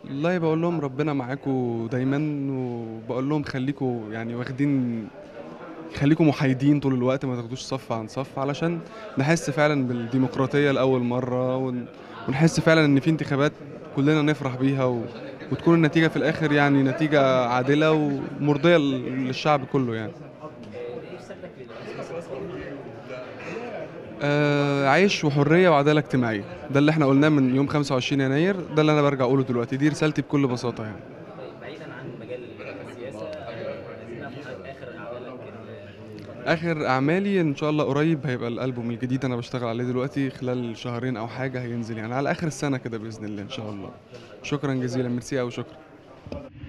والله بقول لهم ربنا معاكم دايما وبقول لهم خليكم يعني واخدين خليكم محايدين طول الوقت ما تاخدوش صف عن صف علشان نحس فعلا بالديمقراطية لأول مرة ون- ونحس فعلا إن في انتخابات كلنا نفرح بيها و... وتكون النتيجة في الآخر يعني نتيجة عادلة ومرضية لل- للشعب كله يعني آه عيش وحرية وعدالة اجتماعية ده اللي احنا قلناه من يوم 25 يناير ده اللي أنا برجع أقوله دلوقتي دي رسالتي بكل بساطة يعني طيب بعيدا عن مجال السياسه عايزين نعرف حضرتك اخر اعمالك ال- اخر اعمالي ان شاء الله قريب هيبقى الالبوم الجديد انا بشتغل عليه دلوقتي خلال شهرين او حاجه هينزل يعني على اخر السنه كده باذن الله ان شاء الله شكرا جزيلا ميرسي او شكرا